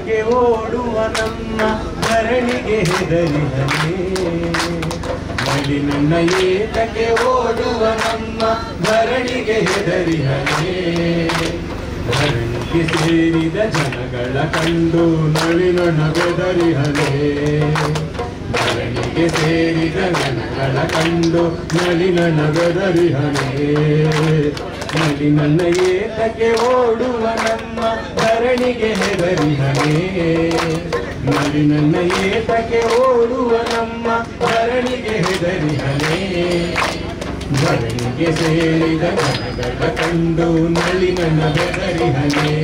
ಗೆ ಓಡುವ ನಮ್ಮ ಧರಣಿಗೆ ಹೆದರಿಹನೆ ಮಳಿ ನನ್ನ ಏತಕ್ಕೆ ಓಡುವ ನಮ್ಮ ಧರಣಿಗೆ ಹೆದರಿಹನೆ ಧರಣಿಗೆ ಸೇರಿದ ಜನಗಳ ಕಂಡು ನಳಿನನ ಬೆದರಿಹನೆ ಧರಣಿಗೆ ಸೇರಿದ ಜನಗಳ ಕಂಡು ನಳಿನನ ಬೆದರಿಹನೆ ನಲಿ ನನ್ನ ಏತಕ್ಕೆ ಓಡುವ ನಮ್ಮ ಧರಣಿಗೆ ಹೆದರಿಹನೆ ನಲಿ ನನ್ನ ಏತಕ್ಕೆ ಓಡುವ ನಮ್ಮ ಧರಣಿಗೆ ಹೆದರಿಹನೆ ಧರಣಿಗೆ ಸೇರಿದ ಜನಗಳ ಕಂಡು ನಳಿನನ ಬೆದರಿಹನೆ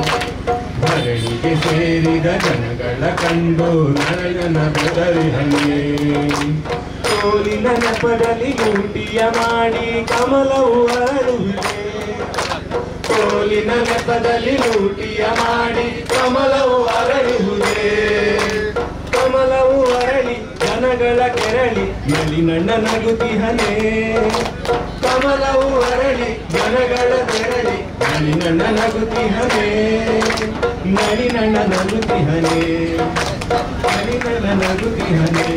ಧರಣಿಗೆ ಸೇರಿದ ಜನಗಳ ಕಂಡು ನಳಿನನ ಬೆದರಿಹನೆ ತೋಲಿನ ನೆಪದಲ್ಲಿ ಲೂಟಿಯ ಮಾಡಿ ಕಮಲವು ಅರಳುವಿದೆ ತೋಲಿನ ನೆಪದಲ್ಲಿ ಲೂಟಿಯ ಮಾಡಿ ಕಮಲವು ಅರಳುವುದೇ ಕಮಲವು ಅರಳಿ ಜನಗಳ ಕೆರಳಿ ನಳಿನಣ್ಣ ನಗುತಿಹನೆ ಕಮಲವು ಅರಳಿ ಜನಗಳ ಕೆರಳಿ ನಳಿನಣ್ಣ ನಗುತಿಹನೆ ನಳಿನಣ್ಣ ನಗುತಿಹನೆ ನಳಿನಣ್ಣ ನಗುತಿಹನೆ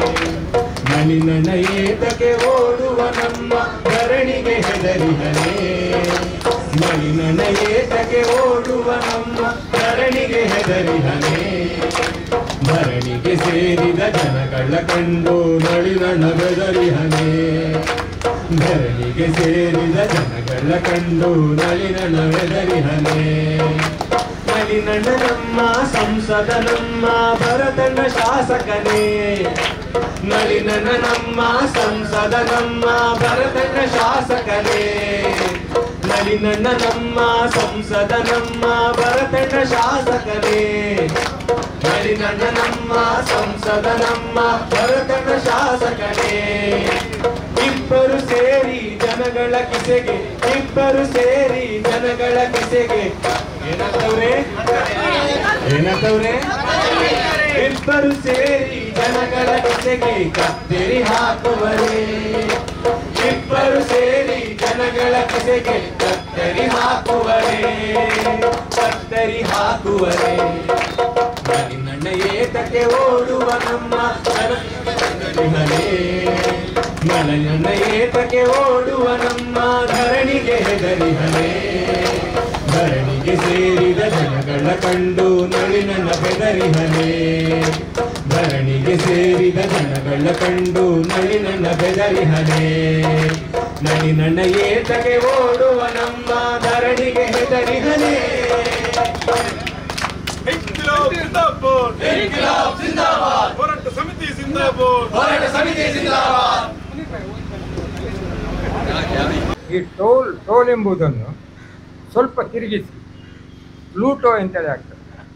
ನಳಿನಣ್ಣ ಏತಕ್ಕೆ ಓಡುವ ನಮ್ಮ ಧರಣಿಗೆ ಹೆದರಿಹನೆ ನಳಿನಣ್ಣ ಏತಕ್ಕೆ ಓಡುವ ನಮ್ಮ ಧರಣಿಗೆ ಹೆದರಿಹನೆ ಧರಣಿಗೆ ಸೇರಿದ ಜನಗಳ ಕಂಡು ನಳಿನಣ್ಣ ಬೆದರಿಹನೆ ಧರಣಿಗೆ ಸೇರಿದ ಜನಗಳ ಕಂಡು ನಳಿನಣ್ಣ ಬೆದರಿಹನೆ ನಳಿನಣ್ಣ ನಮ್ಮ ಸಂಸದ ನಮ್ಮ ಭರತಣ್ಣ ಶಾಸಕನೇ ನಳಿನಣ್ಣ ನಮ್ಮ ಸಂಸದ ನಮ್ಮ ಭರತಣ್ಣ ಶಾಸಕನೇ ನಳಿನಣ್ಣ ನಮ್ಮ ಸಂಸದ ನಮ್ಮ ಭರತಣ್ಣ ಶಾಸಕನೇ ನಳಿನಣ್ಣ ನಮ್ಮ ಸಂಸದ ನಮ್ಮ ಭರತಣ್ಣ ಶಾಸಕನೇ ಇಬ್ಬರು ಸೇರಿ ಜನಗಳ ಕಿಸೆಗೆ ಇಬ್ಬರು ಸೇರಿ ಜನಗಳ ಕಿಸೆಗೆ ಏನಂತವ್ರೆ ಏನಂತವ್ರೆ ಇಬ್ಬರು ಸೇರಿ ಜನಗಳ ಕಿಸೆಗೆ ಕತ್ತರಿ ಹಾಕುವರೆ ಇಬ್ಬರು ಸೇರಿ ಜನಗಳ ಕಿಸೆಗೆ ಕತ್ತರಿ ಹಾಕುವರೆ ಕತ್ತರಿ ಹಾಕುವರೆ ನನ್ನ ಏತಕ್ಕೆ ಓಡುವ ನಮ್ಮ ಜನಗಳೇ ನನ್ನ ಏತಕ್ಕೆ ಓಡುವ ನಮ್ಮ ಧರಣಿಗೆ ಹೆದರಿಹನೆ ಧರಣಿಗೆ ಸೇರಿದ ಜನಗಳ ಕಂಡು ನಳಿನನ ಬೆದರಿಹನೆ ಧರಣಿಗೆ ಸೇರಿದ ಜನಗಳ ಕಂಡು ನಳಿನನ ಬೆದರಿಹನೆ ನಳಿನನ ಏತಕ್ಕೆ ಓಡುವ ನಮ್ಮ ಧರಣಿಗೆ ಹೆದರಿಹನೆ ಇನ್ಕಿಲಾಬ್ ಜಿಂದಾಬಾದ್ ಇನ್ಕಿಲಾಬ್ ಜಿಂದಾಬಾದ್ ಹೋರಾಟ ಸಮಿತಿ ಜಿಂದಾಬಾದ್ ಹೋರಾಟ ಸಮಿತಿ ಜಿಂದಾಬಾದ್ ಈ ಟೋಲ್ ಟೋಲ್ ಎಂಬುದನ್ನು ಸ್ವಲ್ಪ ತಿರುಗಿಸಿ ಲೂಟೋ ಅಂತೇಳಿ ಆಗ್ತದೆ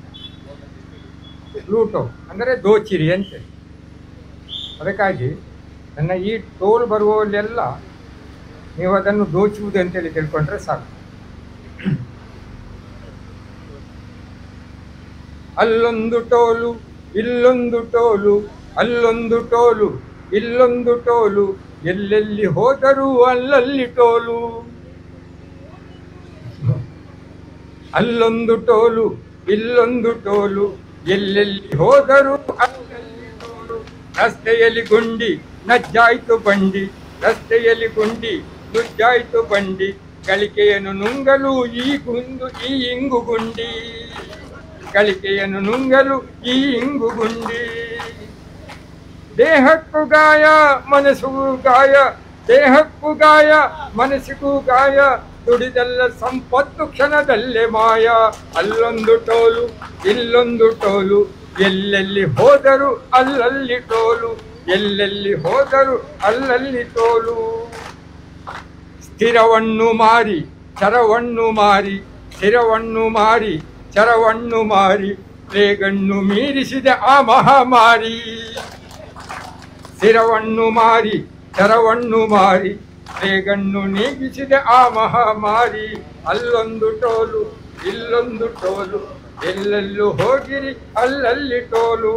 ಲೂಟೋ ಅಂದರೆ ದೋಚಿರಿ ಅಂತೇಳಿ ಅದಕ್ಕಾಗಿ ನನ್ನ ಈ ಟೋಲ್ ಬರುವಲ್ಲೆಲ್ಲ ನೀವು ಅದನ್ನು ದೋಚುವುದು ಅಂತೇಳಿ ತಿಳ್ಕೊಂಡ್ರೆ ಸಾಕು ಅಲ್ಲೊಂದು ಟೋಲು ಇಲ್ಲೊಂದು ಟೋಲು ಅಲ್ಲೊಂದು ಟೋಲು ಇಲ್ಲೊಂದು ಟೋಲು ಎಲ್ಲೆಲ್ಲಿ ಹೋದರೂ ಅಲ್ಲಲ್ಲಿ ಟೋಲು ಅಲ್ಲೊಂದು ಟೋಲು ಇಲ್ಲೊಂದು ಟೋಲು ಎಲ್ಲೆಲ್ಲಿ ಹೋದರೂ ಅಲ್ಲಲ್ಲಿ ಟೋಲು ರಸ್ತೆಯಲ್ಲಿ ಗುಂಡಿ ನಜ್ಜಾಯ್ತು ಬಂಡಿ ರಸ್ತೆಯಲ್ಲಿ ಗುಂಡಿ ನುಜ್ಜಾಯ್ತು ಬಂಡಿ ಗಳಿಕೆಯನ್ನು ನುಂಗಲು ಈ ಗುಂದು ಈ ಇಂಗು ಗುಂಡಿ ಗಳಿಕೆಯನ್ನು ನುಂಗಲು ಈ ಇಂಗು ಗುಂಡಿ ದೇಹಕ್ಕೂ ಗಾಯ ಮನಸ್ಸಿಗೂ ಗಾಯ ದೇಹಕ್ಕೂ ಗಾಯ ಮನಸ್ಸಿಗೂ ಗಾಯ ದುಡಿದಲ್ಲ ಸಂಪತ್ತು ಕ್ಷಣದಲ್ಲೇ ಮಾಯ ಅಲ್ಲೊಂದು ಟೋಲು ಇಲ್ಲೊಂದು ಟೋಲು ಎಲ್ಲೆಲ್ಲಿ ಹೋದರು ಅಲ್ಲಲ್ಲಿ ಟೋಲು ಎಲ್ಲೆಲ್ಲಿ ಹೋದರು ಅಲ್ಲಲ್ಲಿ ಟೋಲು ಸ್ಥಿರವನ್ನು ಮಾರಿ ಚರವನ್ನು ಮಾರಿ ಸ್ಥಿರವನ್ನು ಮಾರಿ ಚರವನ್ನು ಮಾರಿ ಪ್ಲೇಗನ್ನು ಮೀರಿಸಿದ ಆ ಮಹಾಮಾರಿ ಸ್ಥಿರವನ್ನು ಮಾರಿ ಚರವನ್ನು ಮಾರಿ ಪ್ಲೇಗನ್ನು ನೀಗಿಸಿದ ಆ ಮಹಾಮಾರಿ ಅಲ್ಲೊಂದು ಟೋಲು ಇಲ್ಲೊಂದು ಟೋಲು ಎಲ್ಲೆಲ್ಲೂ ಹೋಗಿರಿ ಅಲ್ಲಲ್ಲಿ ಟೋಲು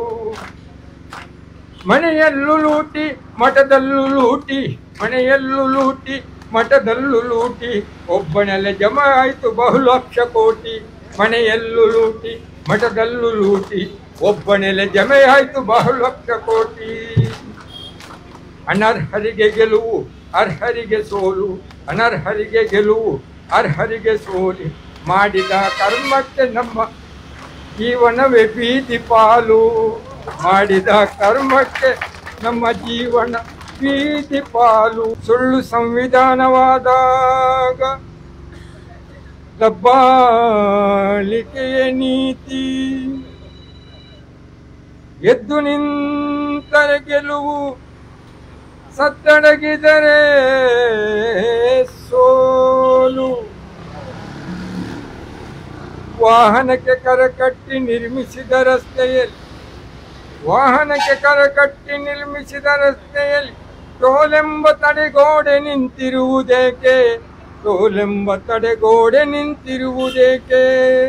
ಮನೆಯಲ್ಲೂ ಲೂಟಿ ಮಠದಲ್ಲೂ ಲೂಟಿ ಮನೆಯಲ್ಲೂ ಲೂಟಿ ಮಠದಲ್ಲೂ ಲೂಟಿ ಒಬ್ಬನೆಲ್ಲ ಜಮ ಆಯಿತು ಬಹುಲಕ್ಷ ಕೋಟಿ ಮನೆಯಲ್ಲೂ ಲೂಟಿ ಮಠದಲ್ಲೂ ಲೂಟಿ ಒಬ್ಬನೆಲೆ ಜಮೆಯಾಯ್ತು ಬಹುಲಕ್ಷ ಕೋಟಿ ಅನರ್ಹರಿಗೆ ಗೆಲುವು ಅರ್ಹರಿಗೆ ಸೋಲು ಅನರ್ಹರಿಗೆ ಗೆಲುವು ಅರ್ಹರಿಗೆ ಸೋಲಿ ಮಾಡಿದ ಕರ್ಮಕ್ಕೆ ನಮ್ಮ ಜೀವನವೇ ಬೀದಿ ಪಾಲು ಮಾಡಿದ ಕರ್ಮಕ್ಕೆ ನಮ್ಮ ಜೀವನ ಬೀದಿ ಪಾಲು ಸುಳ್ಳು ಸಂವಿಧಾನವಾದಾಗ ದಬ್ಬಾಳಿಕೆಯ ನೀತಿ ಎದ್ದು ನಿಂತರೆ ಗೆಲುವು ಸತ್ತಡಗಿದರೆ ಸೋಲು ವಾಹನಕ್ಕೆ ಕರಕಟ್ಟಿ ನಿರ್ಮಿಸಿದ ರಸ್ತೆಯಲ್ಲಿ ವಾಹನಕ್ಕೆ ಕರಕಟ್ಟಿ ನಿರ್ಮಿಸಿದ ರಸ್ತೆಯಲ್ಲಿ ಟೋಲೆಂಬ ತಡೆಗೋಡೆ ನಿಂತಿರುವುದೇಕೆ ಟೋಲೆಂಬ ತಡೆಗೋಡೆ ನಿಂತಿರುವುದೇಕೆ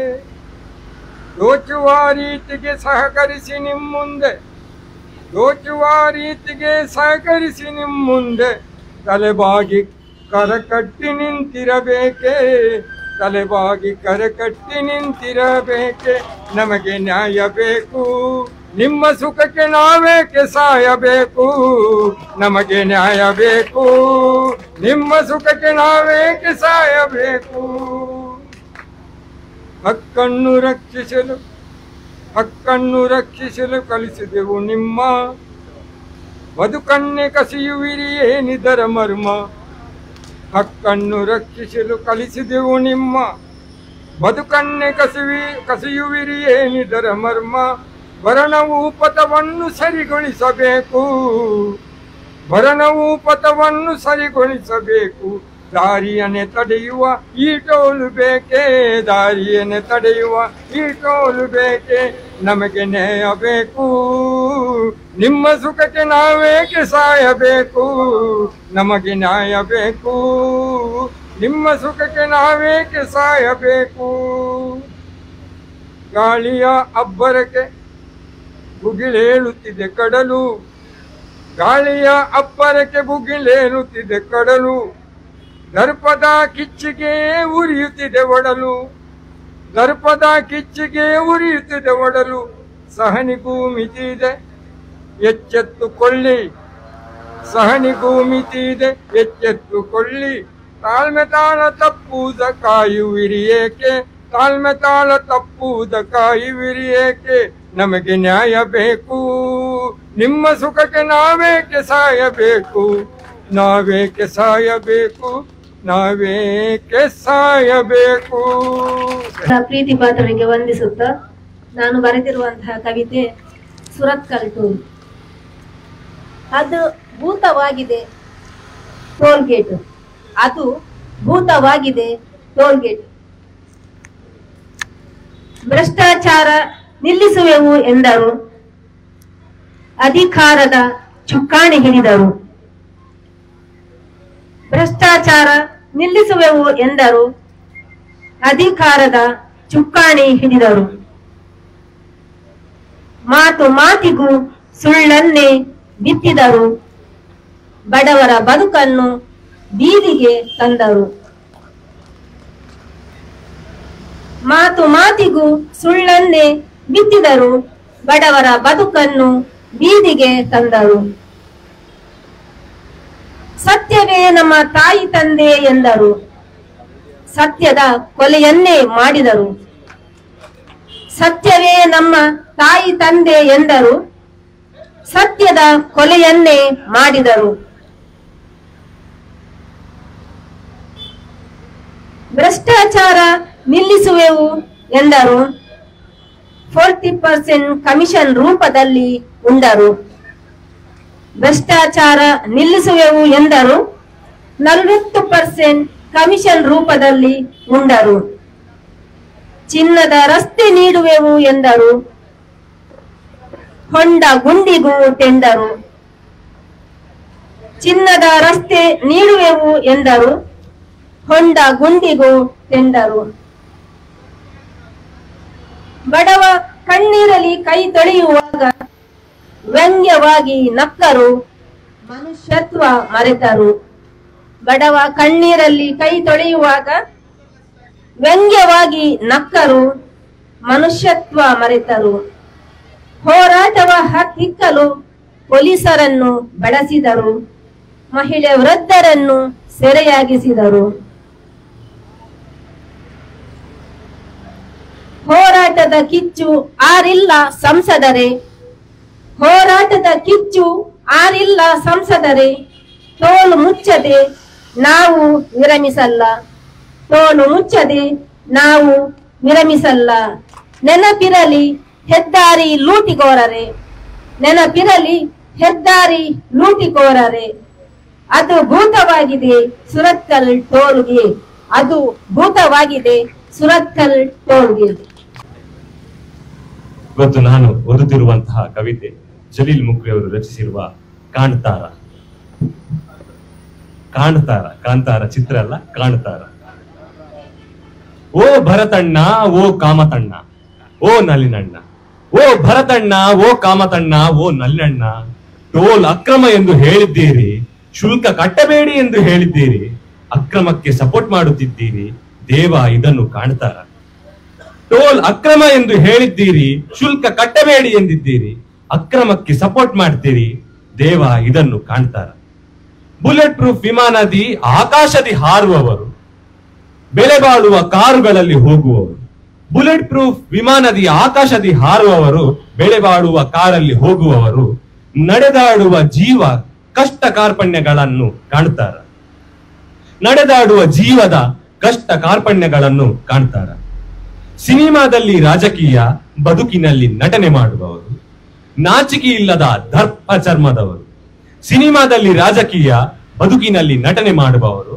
ದೋಚುವ ರೀತಿಗೆ ಸಹಕರಿಸಿ ನಿಮ್ಮುಂದೆ ದೋಚುವ ರೀತಿಗೆ ಸಹಕರಿಸಿ ನಿಮ್ಮುಂದೆ ತಲೆಬಾಗಿ ಕರಕಟ್ಟಿ ನಿಂತಿರಬೇಕೆ ತಲೆಬಾಗಿ ಕರಕಟ್ಟಿ ನಿಂತಿರಬೇಕೆ ನಮಗೆ ನ್ಯಾಯ ಬೇಕು ನಿಮ್ಮ ಸುಖಕ್ಕೆ ನಾವೇಕೆ ಸಾಯಬೇಕು ನಮಗೆ ನ್ಯಾಯ ಬೇಕು ನಿಮ್ಮ ಸುಖಕ್ಕೆ ನಾವೇಕೆ ಸಾಯಬೇಕು ಹಕ್ಕನ್ನು ರಕ್ಷಿಸಲು ಹಕ್ಕನ್ನು ರಕ್ಷಿಸಲು ಕಲಿಸಿದೆವು ನಿಮ್ಮ ಬದುಕನ್ನೇ ಕಸಿಯುವಿರಿ ಏನಿದರ ಮರ್ಮ ಹಕ್ಕನ್ನು ರಕ್ಷಿಸಲು ಕಲಿಸಿದೆವು ನಿಮ್ಮ ಬದುಕನ್ನೇ ಕಸಿವಿ ಕಸಿಯುವಿರಿ ಏನಿದರ ಮರ್ಮ ಭರಣವು ಪಥವನ್ನು ಸರಿಗೊಳಿಸಬೇಕು ಭರಣವು ಪಥವನ್ನು ಸರಿಗೊಳಿಸಬೇಕು ದಾರಿಯನ್ನೇ ತಡೆಯುವ ಈ ಟೋಲು ಬೇಕೇ ದಾರಿಯನ್ನೇ ತಡೆಯುವ ಈ ಟೋಲು ಬೇಕೇ ನಮಗೆ ನ್ಯಾಯ ಬೇಕು ನಿಮ್ಮ ಸುಖಕ್ಕೆ ನಾವೇಕೆ ಸಾಯಬೇಕು ನಮಗೆ ನ್ಯಾಯ ಬೇಕು ನಿಮ್ಮ ಸುಖಕ್ಕೆ ನಾವೇಕೆ ಸಾಯಬೇಕು ಗಾಳಿಯ ಅಬ್ಬರಕ್ಕೆ ಬುಗಿಲೇಳುತ್ತಿದೆ ಕಡಲು ಗಾಳಿಯ ಅಬ್ಬರಕ್ಕೆ ಬುಗಿಲೇಳುತ್ತಿದೆ ಕಡಲು ದರ್ಪದ ಕಿಚ್ಚಿಗೆ ಉರಿಯುತ್ತಿದೆ ಒಡಲು ದರ್ಪದ ಕಿಚ್ಚಿಗೆ ಉರಿಯುತ್ತಿದೆ ಒಡಲು ಸಹನಿಗೂ ಮಿತಿ ಇದೆ ಎಚ್ಚೆತ್ತುಕೊಳ್ಳಿ ಸಹನಿಗೂ ಮಿತಿ ಇದೆ ಎಚ್ಚೆತ್ತುಕೊಳ್ಳಿ ತಾಳ್ಮೆ ತಾಳ ತಪ್ಪುವುದ ಕಾಯುವಿರಿ ಏಕೆ ತಾಳ್ಮೆ ತಾಳ ತಪ್ಪುವುದ ಕಾಯುವಿರಿ ಏಕೆ ನಮಗೆ ನ್ಯಾಯ ಬೇಕು ನಿಮ್ಮ ಸುಖಕ್ಕೆ ನಾವೇಕೆ ಸಾಯಬೇಕು ನಾವೇಕೆ ಸಾಯಬೇಕು ನಾವೇಕೆ ಸಾಯಬೇಕು ಪ್ರೀತಿ ಪಾತ್ರರಿಗೆ ವಂದಿಸುತ್ತಾ ನಾನು ಬರೆದಿರುವಂತಹ ಕವಿತೆ ಸುರತ್ಕಲ್ ಟೂಲ್ ಅದು ಭೂತವಾಗಿದೆ ಟೋಲ್ಗೇಟ್ ಅದು ಭೂತವಾಗಿದೆ ಟೋಲ್ಗೇಟ್ ಭ್ರಷ್ಟಾಚಾರ ನಿಲ್ಲಿಸುವೆವು ಎಂದರು ಅಧಿಕಾರದ ಚುಕ್ಕಾಣಿ ಹಿಡಿದರು ಭ್ರಷ್ಟಾಚಾರ ನಿಲ್ಲಿಸುವೆವು ಎಂದರು ಅಧಿಕಾರದ ಚುಕ್ಕಾಣಿ ಹಿಡಿದರು ಮಾತು ಮಾತಿಗೂ ಸುಳ್ಳನ್ನೇ ಬಿತ್ತಿದರು ಬಡವರ ಬದುಕನ್ನು ಬೀದಿಗೆ ತಂದರು ಮಾತು ಮಾತಿಗೂ ಸುಳ್ಳನ್ನೇ ಬಿತ್ತಿದರು ಬಡವರ ಬದುಕನ್ನು ಬೀದಿಗೆ ತಂದರು ಸತ್ಯವೇ ನಮ್ಮ ತಾಯಿ ತಂದೆ ಎಂದರು ಸತ್ಯದ ಕೊಲೆಯನ್ನೇ ಮಾಡಿದರು ಸತ್ಯವೇ ನಮ್ಮ ತಾಯಿ ತಂದೆ ಎಂದರು ಸತ್ಯದ ಕೊಲೆಯನ್ನೇ ಮಾಡಿದರು ಭ್ರಷ್ಟಾಚಾರ ನಿಲ್ಲಿಸುವೆವು ಎಂದರು ಫೋರ್ಟಿ ಪರ್ಸೆಂಟ್ ಕಮಿಷನ್ ರೂಪದಲ್ಲಿ ಉಂಡರು ಭ್ರಷ್ಟಾಚಾರ ನಿಲ್ಲಿಸುವೆವು ಎಂದರು ನಲವತ್ತು ಪರ್ಸೆಂಟ್ ಕಮಿಷನ್ ರೂಪದಲ್ಲಿ ಉಂಡರು ಚಿನ್ನದ ರಸ್ತೆ ನೀಡುವೆವು ಎಂದರು ಹೊಂಡ ಗುಂಡಿಗೂ ಟೆಂಡರು ಚಿನ್ನದ ರಸ್ತೆ ನೀಡುವೆವು ಎಂದರು ಹೊಂಡ ಗುಂಡಿಗೂ ಟೆಂಡರು ಬಡವ ಕಣ್ಣೀರಲಿ ಕೈ ತೊಳೆಯುವಾಗ ವ್ಯಂಗ್ಯವಾಗಿ ನಕ್ಕರು ಮನುಷ್ಯತ್ವ ಮರೆತರು ಬಡವ ಕಣ್ಣೀರಲ್ಲಿ ಕೈ ತೊಳೆಯುವಾಗ ವ್ಯಂಗ್ಯವಾಗಿ ನಕ್ಕರು ಮನುಷ್ಯತ್ವ ಮರೆತರು ಹೋರಾಟವ ಹತ್ತಿಕ್ಕಲು ಪೊಲೀಸರನ್ನು ಬಳಸಿದರು ಮಹಿಳೆ ವೃದ್ಧರನ್ನು ಸೆರೆಯಾಗಿಸಿದರು ಹೋರಾಟದ ಕಿಚ್ಚು ಆರಿಲ್ಲ ಸಂಸದರೇ ಹೋರಾಟದ ಕಿಚ್ಚು ಆರಿಲ್ಲ ಸಂಸದರೇ ತೋಲು ಮುಚ್ಚದೆ ನಾವು ವಿರಮಿಸಲ್ಲ ತೋಲು ಮುಚ್ಚದೆ ನಾವು ವಿರಮಿಸಲ್ಲ ನೆನಪಿರಲಿ ಹೆದ್ದಾರಿ ಲೂಟಿಕೋರರೆ ನೆನಪಿರಲಿ ಹೆದ್ದಾರಿ ಲೂಟಿಕೋರರೆ ಅದು ಭೂತವಾಗಿದೆ ಸುರತ್ಕಲ್ ಟೋಲ್ಗೆ ಅದು ಭೂತವಾಗಿದೆ ಸುರತ್ಕಲ್ ಟೋಲ್ಗೆ ಇವತ್ತು ನಾನು ಓದುತ್ತಿರುವಂತಹ ಕವಿತೆ ಜಲೀಲ್ ಮುಕ್ರಿ ಅವರು ರಚಿಸಿರುವ ಕಾಣ್ತಾರ ಕಾಣ್ತಾರ ಕಾಂತಾರ ಚಿತ್ರ ಅಲ್ಲ ಕಾಣ್ತಾರ ಓ ಭರತಣ್ಣ ಓ ಕಾಮತಣ್ಣ ಓ ನಲಿನಣ್ಣ ಓ ಭರತಣ್ಣ ಓ ಕಾಮತಣ್ಣ ಓ ನಲಿನಣ್ಣ ಟೋಲ್ ಅಕ್ರಮ ಎಂದು ಹೇಳಿದ್ದೀರಿ ಶುಲ್ಕ ಕಟ್ಟಬೇಡಿ ಎಂದು ಹೇಳಿದ್ದೀರಿ ಅಕ್ರಮಕ್ಕೆ ಸಪೋರ್ಟ್ ಮಾಡುತ್ತಿದ್ದೀರಿ ದೇವ ಇದನ್ನು ಕಾಣ್ತಾರ ಟೋಲ್ ಅಕ್ರಮ ಎಂದು ಹೇಳಿದ್ದೀರಿ ಶುಲ್ಕ ಕಟ್ಟಬೇಡಿ ಎಂದಿದ್ದೀರಿ ಅಕ್ರಮಕ್ಕೆ ಸಪೋರ್ಟ್ ಮಾಡ್ತೀರಿ ದೇವ ಇದನ್ನು ಕಾಣ್ತಾರ ಬುಲೆಟ್ ಪ್ರೂಫ್ ವಿಮಾನದಿ ಆಕಾಶದಿ ಹಾರುವವರು ಬೆಲೆ ಬಾಳುವ ಕಾರುಗಳಲ್ಲಿ ಹೋಗುವವರು ಬುಲೆಟ್ ಪ್ರೂಫ್ ವಿಮಾನದಿ ಆಕಾಶದಿ ಹಾರುವವರು ಬೆಲೆ ಬಾಳುವ ಕಾರಲ್ಲಿ ಹೋಗುವವರು ನಡೆದಾಡುವ ಜೀವ ಕಷ್ಟ ಕಾರ್ಪಣ್ಯಗಳನ್ನು ಕಾಣ್ತಾರ ನಡೆದಾಡುವ ಜೀವದ ಕಷ್ಟ ಕಾರ್ಪಣ್ಯಗಳನ್ನು ಕಾಣ್ತಾರ ಸಿನಿಮಾದಲ್ಲಿ ರಾಜಕೀಯ ಬದುಕಿನಲ್ಲಿ ನಟನೆ ಮಾಡುವವರು ನಾಚಿಕೆ ಇಲ್ಲದ ದರ್ಪ ಚರ್ಮದವರು ಸಿನಿಮಾದಲ್ಲಿ ರಾಜಕೀಯ ಬದುಕಿನಲ್ಲಿ ನಟನೆ ಮಾಡುವವರು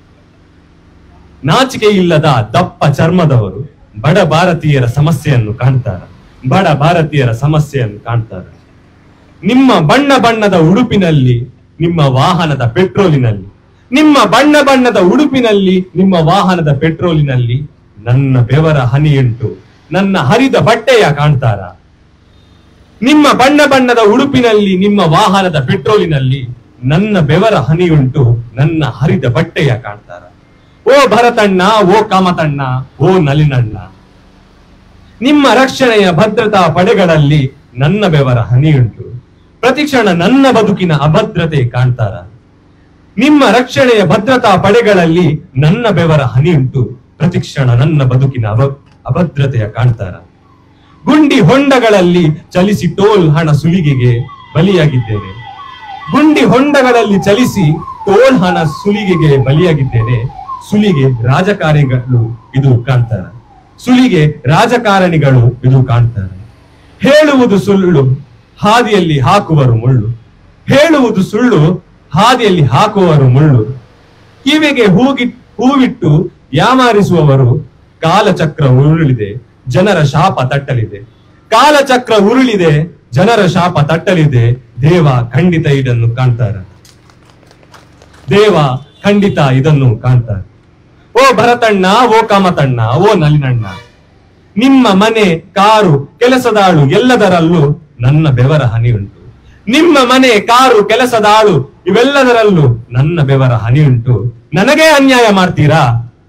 ನಾಚಿಕೆ ಇಲ್ಲದ ದಪ್ಪ ಚರ್ಮದವರು ಬಡ ಭಾರತೀಯರ ಸಮಸ್ಯೆಯನ್ನು ಕಾಣ್ತಾರ ಬಡ ಭಾರತೀಯರ ಸಮಸ್ಯೆಯನ್ನು ಕಾಣ್ತಾರೆ ನಿಮ್ಮ ಬಣ್ಣ ಬಣ್ಣದ ಉಡುಪಿನಲ್ಲಿ ನಿಮ್ಮ ವಾಹನದ ಪೆಟ್ರೋಲಿನಲ್ಲಿ ನಿಮ್ಮ ಬಣ್ಣ ಬಣ್ಣದ ಉಡುಪಿನಲ್ಲಿ ನಿಮ್ಮ ವಾಹನದ ಪೆಟ್ರೋಲಿನಲ್ಲಿ ನನ್ನ ಬೆವರ ಹನಿಯುಂಟು ನನ್ನ ಹರಿದ ಬಟ್ಟೆಯ ಕಾಣ್ತಾರ ನಿಮ್ಮ ಬಣ್ಣ ಬಣ್ಣದ ಉಡುಪಿನಲ್ಲಿ ನಿಮ್ಮ ವಾಹನದ ಪೆಟ್ರೋಲಿನಲ್ಲಿ ನನ್ನ ಬೆವರ ಹನಿಯುಂಟು ನನ್ನ ಹರಿದ ಬಟ್ಟೆಯ ಕಾಣ್ತಾರ ಓ ಭರತಣ್ಣ ಓ ಕಾಮತಣ್ಣ ಓ ನಲಿನಣ್ಣ ನಿಮ್ಮ ರಕ್ಷಣೆಯ ಭದ್ರತಾ ಪಡೆಗಳಲ್ಲಿ ನನ್ನ ಬೆವರ ಹನಿಯುಂಟು ಪ್ರತಿಕ್ಷಣ ನನ್ನ ಬದುಕಿನ ಅಭದ್ರತೆ ಕಾಣ್ತಾರ ನಿಮ್ಮ ರಕ್ಷಣೆಯ ಭದ್ರತಾ ಪಡೆಗಳಲ್ಲಿ ನನ್ನ ಬೆವರ ಹನಿಯುಂಟು ಪ್ರತಿಕ್ಷಣ ನನ್ನ ಬದುಕಿನ ಅಭ ಅಭದ್ರತೆಯ ಕಾಣ್ತಾರ ಗುಂಡಿ ಹೊಂಡಗಳಲ್ಲಿ ಚಲಿಸಿ ಟೋಲ್ ಹಣ ಸುಲಿಗೆಗೆ ಬಲಿಯಾಗಿದ್ದೇನೆ ಗುಂಡಿ ಹೊಂಡಗಳಲ್ಲಿ ಚಲಿಸಿ ಟೋಲ್ ಹಣ ಸುಲಿಗೆಗೆ ಬಲಿಯಾಗಿದ್ದೇನೆ ಸುಲಿಗೆ ರಾಜಕಾರಣಿಗಳು ಇದು ಕಾಣ್ತಾರೆ ಸುಲಿಗೆ ರಾಜಕಾರಣಿಗಳು ಇದು ಕಾಣ್ತಾರೆ ಹೇಳುವುದು ಸುಳ್ಳು ಹಾದಿಯಲ್ಲಿ ಹಾಕುವರು ಮುಳ್ಳು ಹೇಳುವುದು ಸುಳ್ಳು ಹಾದಿಯಲ್ಲಿ ಹಾಕುವರು ಮುಳ್ಳು ಕಿವಿಗೆ ಹೂಗಿ ಹೂವಿಟ್ಟು ಯಾಮಾರಿಸುವವರು ಕಾಲಚಕ್ರ ಉರುಳಿದೆ ಜನರ ಶಾಪ ತಟ್ಟಲಿದೆ ಕಾಲಚಕ್ರ ಉರುಳಿದೆ ಜನರ ಶಾಪ ತಟ್ಟಲಿದೆ ದೇವ ಖಂಡಿತ ಇದನ್ನು ಕಾಣ್ತಾರೆ ದೇವ ಖಂಡಿತ ಇದನ್ನು ಕಾಣ್ತಾರೆ ಓ ಭರತಣ್ಣ ಓ ಕಾಮತಣ್ಣ ಓ ನಲಿನಣ್ಣ ನಿಮ್ಮ ಮನೆ ಕಾರು ಕೆಲಸದಾಳು ಎಲ್ಲದರಲ್ಲೂ ನನ್ನ ಬೆವರ ಹನಿ ಉಂಟು ನಿಮ್ಮ ಮನೆ ಕಾರು ಕೆಲಸದಾಳು ಇವೆಲ್ಲದರಲ್ಲೂ ನನ್ನ ಬೆವರ ಹನಿ ಉಂಟು ನನಗೇ ಅನ್ಯಾಯ ಮಾಡ್ತೀರಾ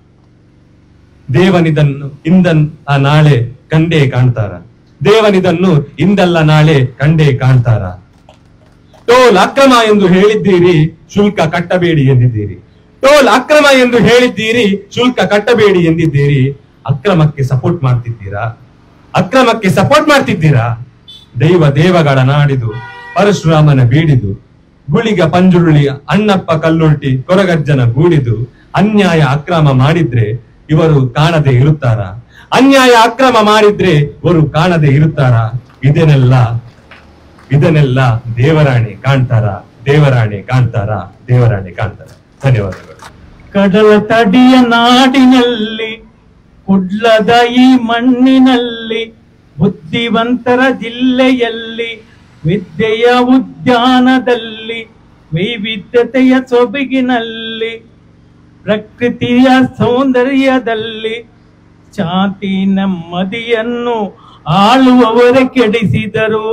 ದೇವನಿದನ್ನು ಇಂದನ್ ಆ ನಾಳೆ ಕಂಡೇ ಕಾಣ್ತಾರ ದೇವನಿದನ್ನು ಇಂದಲ್ಲ ನಾಳೆ ಕಂಡೇ ಕಾಣ್ತಾರ ಟೋಲ್ ಅಕ್ರಮ ಎಂದು ಹೇಳಿದ್ದೀರಿ ಶುಲ್ಕ ಕಟ್ಟಬೇಡಿ ಎಂದಿದ್ದೀರಿ ಟೋಲ್ ಅಕ್ರಮ ಎಂದು ಹೇಳಿದ್ದೀರಿ ಶುಲ್ಕ ಕಟ್ಟಬೇಡಿ ಎಂದಿದ್ದೀರಿ ಅಕ್ರಮಕ್ಕೆ ಸಪೋರ್ಟ್ ಮಾಡ್ತಿದ್ದೀರಾ ಅಕ್ರಮಕ್ಕೆ ಸಪೋರ್ಟ್ ಮಾಡ್ತಿದ್ದೀರಾ ದೈವ ದೇವಗಳ ನಾಡಿದು ಪರಶುರಾಮನ ಬೀಡಿದು ಗುಳಿಗ ಪಂಜುರುಳಿ ಅಣ್ಣಪ್ಪ ಕಲ್ಲುಲ್ಟಿ ಕೊರಗಜ್ಜನ ಗೂಡಿದು ಅನ್ಯಾಯ ಅಕ್ರಮ ಮಾಡಿದ್ರೆ ಇವರು ಕಾಣದೆ ಇರುತ್ತಾರ ಅನ್ಯಾಯ ಅಕ್ರಮ ಮಾಡಿದ್ರೆ ಇವರು ಕಾಣದೆ ಇರುತ್ತಾರ ಇದನ್ನೆಲ್ಲ ಇದನ್ನೆಲ್ಲ ದೇವರಾಣಿ ಕಾಣ್ತಾರ ದೇವರಾಣಿ ಕಾಣ್ತಾರ ದೇವರಾಣಿ ಕಾಣ್ತಾರ ಧನ್ಯವಾದಗಳು ಕಡಲ ತಡಿಯ ನಾಡಿನಲ್ಲಿ ಕುಡ್ಲದ ಈ ಮಣ್ಣಿನಲ್ಲಿ ಬುದ್ಧಿವಂತರ ಜಿಲ್ಲೆಯಲ್ಲಿ ವಿದ್ಯೆಯ ಉದ್ಯಾನದಲ್ಲಿ ವೈವಿಧ್ಯತೆಯ ಸೊಬಗಿನಲ್ಲಿ ಪ್ರಕೃತಿಯ ಸೌಂದರ್ಯದಲ್ಲಿ ಶಾಂತಿ ನೆಮ್ಮದಿಯನ್ನು ಆಳುವವರೇ ಕೆಡಿಸಿದರು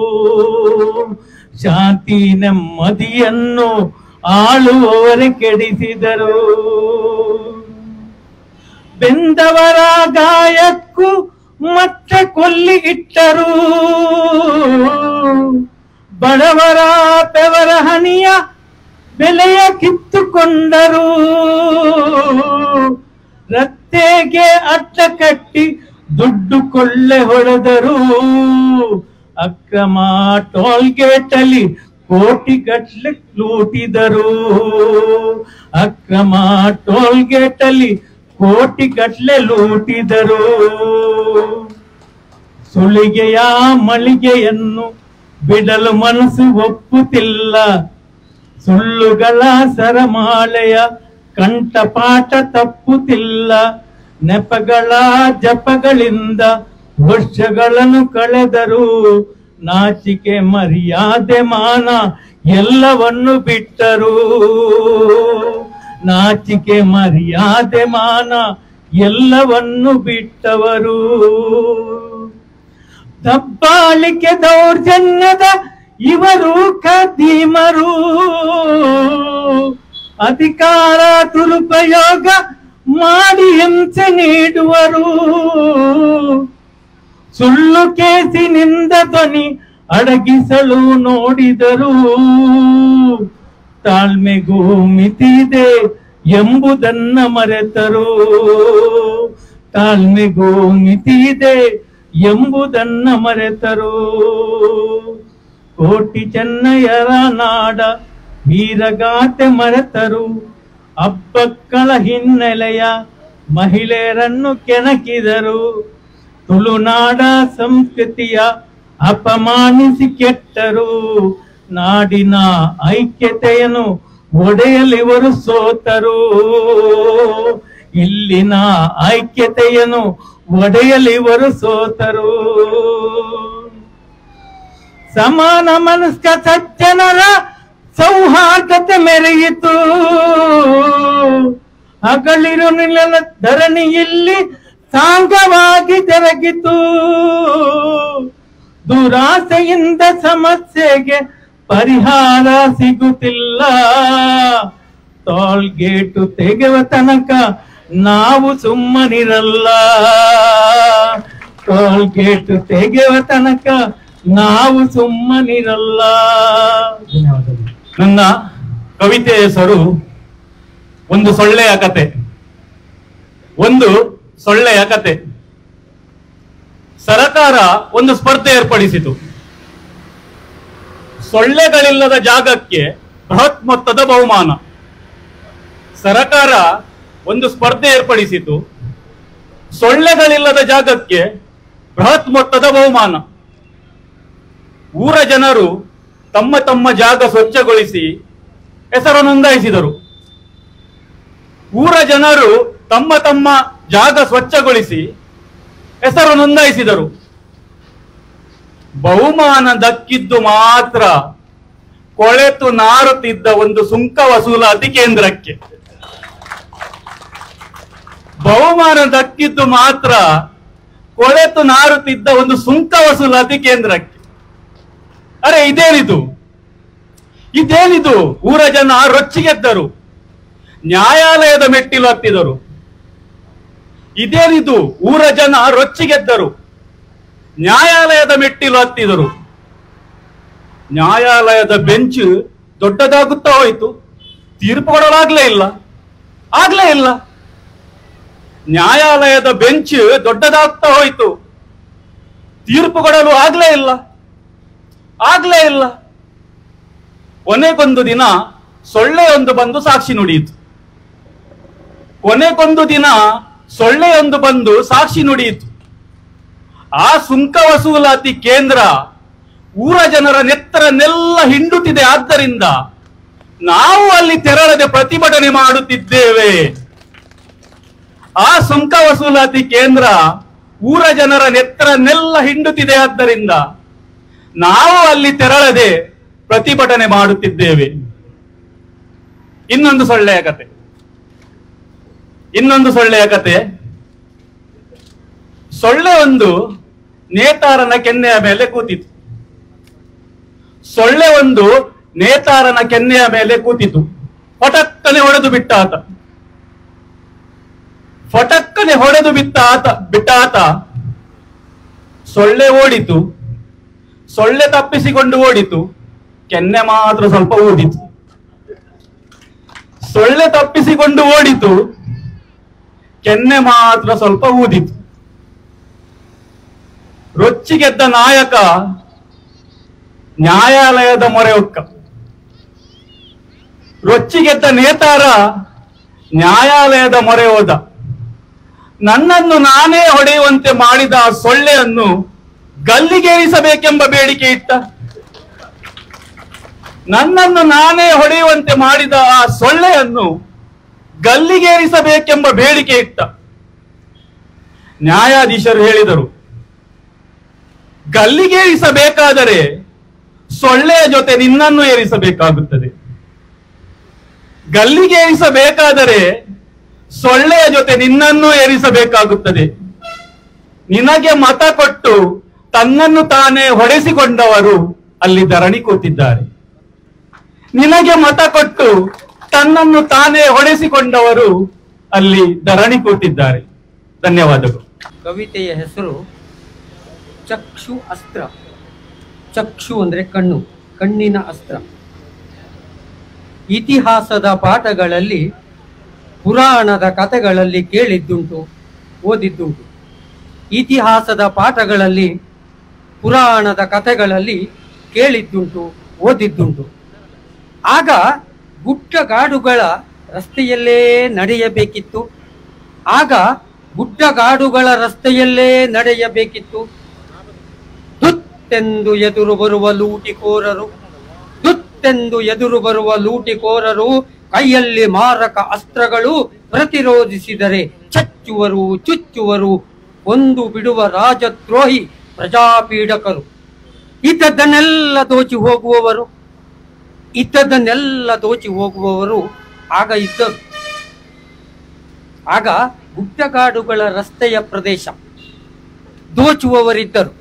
ಶಾಂತಿ ನೆಮ್ಮದಿಯನ್ನು ಆಳುವವರೇ ಕೆಡಿಸಿದರು ಬೆಂದವರ ಗಾಯಕ್ಕೂ ಮತ್ತೆ ಕೊಲ್ಲಿ ಇಟ್ಟರು ಬಡವರ ಬೆವರ ಹನಿಯ ಬೆಲೆಯ ಕಿತ್ತುಕೊಂಡರು ರತ್ತೆಗೆ ಅಡ್ಡ ಕಟ್ಟಿ ದುಡ್ಡು ಕೊಳ್ಳೆ ಹೊಡೆದರು ಅಕ್ರಮ ಟೋಲ್ ಗೇಟ್ ಅಲ್ಲಿ ಕೋಟಿ ಗಟ್ಲೆ ಲೂಟಿದರು ಅಕ್ರಮ ಟೋಲ್ ಗೇಟ್ ಅಲ್ಲಿ ಕೋಟಿ ಗಟ್ಲೆ ಲೂಟಿದರು ಸುಳಿಗೆಯ ಮಳಿಗೆಯನ್ನು ಬಿಡಲು ಮನಸ್ಸು ಒಪ್ಪುತ್ತಿಲ್ಲ ಸುಳ್ಳುಗಳ ಸರಮಾಳೆಯ ಕಂಠಪಾಠ ತಪ್ಪುತ್ತಿಲ್ಲ ನೆಪಗಳ ಜಪಗಳಿಂದ ವರ್ಷಗಳನ್ನು ಕಳೆದರು ನಾಚಿಕೆ ಮರ್ಯಾದೆ ಮಾನ ಎಲ್ಲವನ್ನು ಬಿಟ್ಟರು ನಾಚಿಕೆ ಮರ್ಯಾದೆ ಮಾನ ಎಲ್ಲವನ್ನು ಬಿಟ್ಟವರು ದಬ್ಬಾಳಿಕೆ ದೌರ್ಜನ್ಯದ ಇವರು ಖದೀಮರು ಅಧಿಕಾರ ದುರುಪಯೋಗ ಮಾಡಿ ಹಿಂಸೆ ನೀಡುವರು ಸುಳ್ಳು ಕೇಸಿನಿಂದ ಧ್ವನಿ ಅಡಗಿಸಲು ನೋಡಿದರು ತಾಳ್ಮೆಗೂ ಮಿತಿದೆ ಎಂಬುದನ್ನ ಮರೆತರು ತಾಳ್ಮೆಗೂ ಮಿತಿದೆ ಎಂಬುದನ್ನ ಮರೆತರು ಕೋಟಿ ಚೆನ್ನಯರ ನಾಡ ವೀರಗಾತೆ ಮರೆತರು ಹಬ್ಬಕ್ಕಳ ಹಿನ್ನೆಲೆಯ ಮಹಿಳೆಯರನ್ನು ಕೆಣಕಿದರು ತುಳುನಾಡ ಸಂಸ್ಕೃತಿಯ ಅಪಮಾನಿಸಿ ಕೆಟ್ಟರು ನಾಡಿನ ಐಕ್ಯತೆಯನ್ನು ಒಡೆಯಲಿವರು ಸೋತರು ಇಲ್ಲಿನ ಐಕ್ಯತೆಯನ್ನು ಒಡೆಯಲಿವರು ಸೋತರು ಸಮಾನ ಮನಸ್ಕ ಸಜ್ಜನರ ಸೌಹಾರ್ದತೆ ಮೆರೆಯಿತು ಹಗಳಿರು ನಿಲ್ಲಲ ಧರಣಿಯಲ್ಲಿ ಸಾಂಗವಾಗಿ ಜರಗಿತು ದುರಾಸೆಯಿಂದ ಸಮಸ್ಯೆಗೆ ಪರಿಹಾರ ಸಿಗುತ್ತಿಲ್ಲ ಟೋಲ್ಗೇಟು ತೆಗೆವ ತನಕ ನಾವು ಸುಮ್ಮನಿರಲ್ಲ ಟೋಲ್ಗೇಟು ತೆಗೆವ ತನಕ ನಾವು ಸುಮ್ಮನಿರಲ್ಲ ನನ್ನ ಕವಿತೆಯ ಹೆಸರು ಒಂದು ಸೊಳ್ಳೆಯ ಕತೆ ಒಂದು ಸೊಳ್ಳೆಯ ಕತೆ ಸರಕಾರ ಒಂದು ಸ್ಪರ್ಧೆ ಏರ್ಪಡಿಸಿತು ಸೊಳ್ಳೆಗಳಿಲ್ಲದ ಜಾಗಕ್ಕೆ ಬೃಹತ್ ಮೊತ್ತದ ಬಹುಮಾನ ಸರಕಾರ ಒಂದು ಸ್ಪರ್ಧೆ ಏರ್ಪಡಿಸಿತು ಸೊಳ್ಳೆಗಳಿಲ್ಲದ ಜಾಗಕ್ಕೆ ಬೃಹತ್ ಮೊತ್ತದ ಬಹುಮಾನ ಊರ ಜನರು ತಮ್ಮ ತಮ್ಮ ಜಾಗ ಸ್ವಚ್ಛಗೊಳಿಸಿ ಹೆಸರು ನೋಂದಾಯಿಸಿದರು ಊರ ಜನರು ತಮ್ಮ ತಮ್ಮ ಜಾಗ ಸ್ವಚ್ಛಗೊಳಿಸಿ ಹೆಸರು ನೋಂದಾಯಿಸಿದರು ಬಹುಮಾನ ದಕ್ಕಿದ್ದು ಮಾತ್ರ ಕೊಳೆತು ನಾರುತ್ತಿದ್ದ ಒಂದು ಸುಂಕ ವಸೂಲಾತಿ ಕೇಂದ್ರಕ್ಕೆ ಬಹುಮಾನ ದಕ್ಕಿದ್ದು ಮಾತ್ರ ಕೊಳೆತು ನಾರುತ್ತಿದ್ದ ಒಂದು ಸುಂಕ ವಸೂಲಾತಿ ಕೇಂದ್ರಕ್ಕೆ ಅರೆ ಇದೇನಿದು ಇದೇನಿದು ಊರ ಜನ ರೊಚ್ಚಿಗೆದ್ದರು ನ್ಯಾಯಾಲಯದ ಮೆಟ್ಟಿಲು ಹತ್ತಿದರು ಇದೇನಿದು ಊರ ಜನ ರೊಚ್ಚಿಗೆದ್ದರು ನ್ಯಾಯಾಲಯದ ಮೆಟ್ಟಿಲು ಹತ್ತಿದರು ನ್ಯಾಯಾಲಯದ ಬೆಂಚ್ ದೊಡ್ಡದಾಗುತ್ತಾ ಹೋಯಿತು ತೀರ್ಪು ಕೊಡಲಾಗ್ಲೇ ಇಲ್ಲ ಆಗ್ಲೇ ಇಲ್ಲ ನ್ಯಾಯಾಲಯದ ಬೆಂಚ್ ದೊಡ್ಡದಾಗ್ತಾ ಹೋಯಿತು ತೀರ್ಪು ಕೊಡಲು ಆಗ್ಲೇ ಇಲ್ಲ ಆಗ್ಲೇ ಇಲ್ಲ ಕೊನೆಗೊಂದು ದಿನ ಸೊಳ್ಳೆಯೊಂದು ಬಂದು ಸಾಕ್ಷಿ ನುಡಿಯಿತು ಕೊನೆಗೊಂದು ದಿನ ಸೊಳ್ಳೆಯೊಂದು ಬಂದು ಸಾಕ್ಷಿ ನುಡಿಯಿತು ಆ ಸುಂಕ ವಸೂಲಾತಿ ಕೇಂದ್ರ ಊರ ಜನರ ನೆತ್ತರನ್ನೆಲ್ಲ ಹಿಂಡುತ್ತಿದೆ ಆದ್ದರಿಂದ ನಾವು ಅಲ್ಲಿ ತೆರಳದೆ ಪ್ರತಿಭಟನೆ ಮಾಡುತ್ತಿದ್ದೇವೆ ಆ ಸುಂಕ ವಸೂಲಾತಿ ಕೇಂದ್ರ ಊರ ಜನರ ನೆತ್ತರನ್ನೆಲ್ಲ ಹಿಂಡುತ್ತಿದೆ ಆದ್ದರಿಂದ ನಾವು ಅಲ್ಲಿ ತೆರಳದೆ ಪ್ರತಿಭಟನೆ ಮಾಡುತ್ತಿದ್ದೇವೆ ಇನ್ನೊಂದು ಸೊಳ್ಳೆಯ ಕತೆ ಇನ್ನೊಂದು ಸೊಳ್ಳೆಯ ಕತೆ ಸೊಳ್ಳೆ ಒಂದು ನೇತಾರನ ಕೆನ್ನೆಯ ಮೇಲೆ ಕೂತಿತು ಸೊಳ್ಳೆ ಒಂದು ನೇತಾರನ ಕೆನ್ನೆಯ ಮೇಲೆ ಕೂತಿತು ಪಟಕ್ಕನೆ ಹೊಡೆದು ಬಿಟ್ಟ ಆತ ಫಟಕ್ಕನೆ ಹೊಡೆದು ಬಿಟ್ಟ ಆತ ಬಿಟ್ಟ ಆತ ಸೊಳ್ಳೆ ಓಡಿತು ಸೊಳ್ಳೆ ತಪ್ಪಿಸಿಕೊಂಡು ಓಡಿತು ಕೆನ್ನೆ ಮಾತ್ರ ಸ್ವಲ್ಪ ಊದಿತು ಸೊಳ್ಳೆ ತಪ್ಪಿಸಿಕೊಂಡು ಓಡಿತು ಕೆನ್ನೆ ಮಾತ್ರ ಸ್ವಲ್ಪ ಊದಿತು ರೊಚ್ಚಿಗೆದ್ದ ನಾಯಕ ನ್ಯಾಯಾಲಯದ ಮೊರೆ ಹೊಕ್ಕ ರೊಚ್ಚಿಗೆದ್ದ ನೇತಾರ ನ್ಯಾಯಾಲಯದ ಮೊರೆ ಹೋದ ನನ್ನನ್ನು ನಾನೇ ಹೊಡೆಯುವಂತೆ ಮಾಡಿದ ಆ ಸೊಳ್ಳೆಯನ್ನು ಗಲ್ಲಿಗೇರಿಸಬೇಕೆಂಬ ಬೇಡಿಕೆ ಇಟ್ಟ ನನ್ನನ್ನು ನಾನೇ ಹೊಡೆಯುವಂತೆ ಮಾಡಿದ ಆ ಸೊಳ್ಳೆಯನ್ನು ಗಲ್ಲಿಗೇರಿಸಬೇಕೆಂಬ ಬೇಡಿಕೆ ಇಟ್ಟ ನ್ಯಾಯಾಧೀಶರು ಹೇಳಿದರು ಗಲ್ಲಿಗೇರಿಸಬೇಕಾದರೆ ಸೊಳ್ಳೆಯ ಜೊತೆ ನಿನ್ನನ್ನು ಏರಿಸಬೇಕಾಗುತ್ತದೆ ಗಲ್ಲಿಗೇರಿಸಬೇಕಾದರೆ ಸೊಳ್ಳೆಯ ಜೊತೆ ನಿನ್ನನ್ನು ಏರಿಸಬೇಕಾಗುತ್ತದೆ ನಿನಗೆ ಮತ ಕೊಟ್ಟು ತನ್ನನ್ನು ತಾನೇ ಹೊಡೆಸಿಕೊಂಡವರು ಅಲ್ಲಿ ಧರಣಿ ಕೂತಿದ್ದಾರೆ ನಿನಗೆ ಮತ ಕೊಟ್ಟು ತನ್ನನ್ನು ತಾನೇ ಹೊಡೆಸಿಕೊಂಡವರು ಅಲ್ಲಿ ಧರಣಿ ಕೂತಿದ್ದಾರೆ ಧನ್ಯವಾದಗಳು ಕವಿತೆಯ ಹೆಸರು ಚಕ್ಷು ಅಸ್ತ್ರ ಚಕ್ಷು ಅಂದರೆ ಕಣ್ಣು ಕಣ್ಣಿನ ಅಸ್ತ್ರ ಇತಿಹಾಸದ ಪಾಠಗಳಲ್ಲಿ ಪುರಾಣದ ಕಥೆಗಳಲ್ಲಿ ಕೇಳಿದ್ದುಂಟು ಓದಿದ್ದುಂಟು ಇತಿಹಾಸದ ಪಾಠಗಳಲ್ಲಿ ಪುರಾಣದ ಕಥೆಗಳಲ್ಲಿ ಕೇಳಿದ್ದುಂಟು ಓದಿದ್ದುಂಟು ಆಗ ಗುಡ್ಡಗಾಡುಗಳ ರಸ್ತೆಯಲ್ಲೇ ನಡೆಯಬೇಕಿತ್ತು ಆಗ ಗುಡ್ಡಗಾಡುಗಳ ರಸ್ತೆಯಲ್ಲೇ ನಡೆಯಬೇಕಿತ್ತು ದುತ್ತೆಂದು ಎದುರು ಬರುವ ಲೂಟಿಕೋರರು ದುತ್ತೆಂದು ಎದುರು ಬರುವ ಲೂಟಿಕೋರರು ಕೈಯಲ್ಲಿ ಮಾರಕ ಅಸ್ತ್ರಗಳು ಪ್ರತಿರೋಧಿಸಿದರೆ ಚಚ್ಚುವರು ಚುಚ್ಚುವರು ಒಂದು ಬಿಡುವ ರಾಜದ್ರೋಹಿ ಪ್ರಜಾಪೀಡಕರು ಇದ್ದದ್ದನ್ನೆಲ್ಲ ದೋಚಿ ಹೋಗುವವರು ಇದ್ದದ್ದನ್ನೆಲ್ಲ ದೋಚಿ ಹೋಗುವವರು ಆಗ ಇದ್ದರು ಆಗ ಗುಡ್ಡಗಾಡುಗಳ ರಸ್ತೆಯ ಪ್ರದೇಶ ದೋಚುವವರಿದ್ದರು